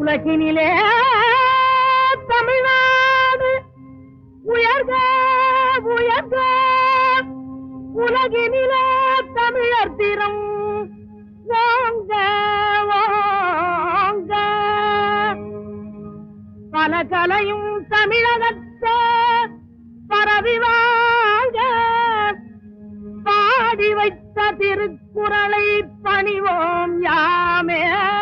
உலகினிலே தமிழ்நாடு உயர்க உயர்க உலகினிலே தமிழர் திறம் வாங்க வாங்க பல கலையும் தமிழகத்தே பரவி வாங்க பாடி வைத்த திருக்குறளை பணிவோம் யாமே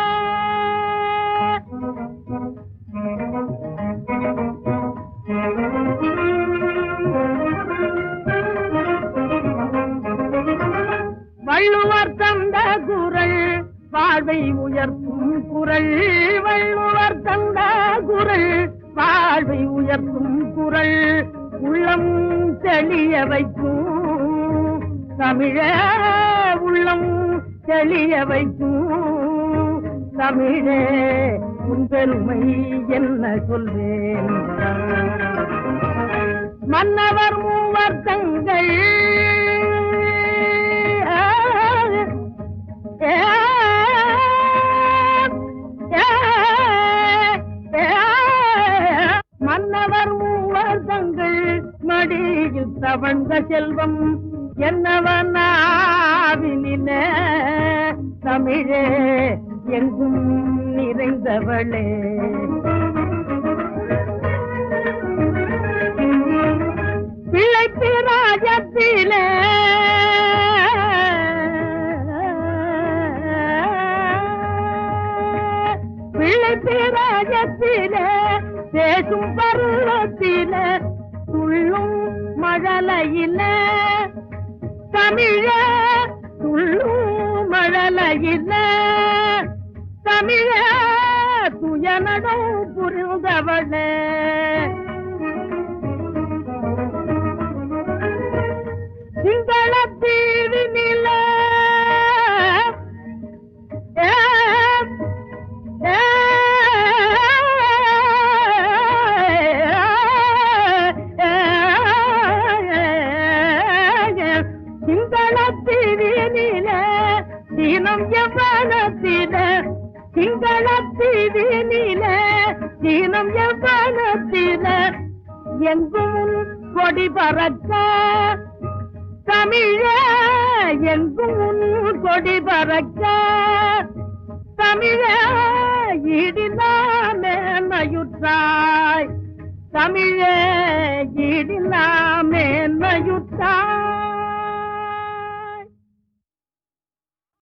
வள்ளுவர் தந்த குரல் வாழ்வை உயர்த்தும் குரல் வள்ளுவர் தந்த குரல் வாழ்வை உயர்த்தும் குரல் உள்ளம் தெளிய வைக்கும் தமிழ உள்ளம் தெளிய வைக்கும் தமிழே உன் பெருமை என்ன சொல்வேன் மன்னவர் மூவர் தங்கள் மன்னவர் மூவர் தங்கள் மடியில் தவழ்ந்த செல்வம் என்னவனாவினில தமிழே எங்கும் நிறைந்தவளே பிள்ளைக்கு ராஜத்திலே பிள்ளைக்கு ராஜத்திலே பேசும் பருவத்திலே துள்ளும் மழலையில தமிழ துள்ளும் மழலையில தமிழ துயனடும் புரிந்தவளே சிங்களத்தீவினில சிங்களத்தீவினில தீனம் எவ்வளத்தில சிங்களத்தீவினில தீனம் எவ்வளத்தில எங்கும் கொடி பறக்க தமிழ எங்கும் உன் கொடி பறக்க தமிழ ஈடினாமே மயுற்றாய் தமிழ ஈடினாமே மயுற்றாய்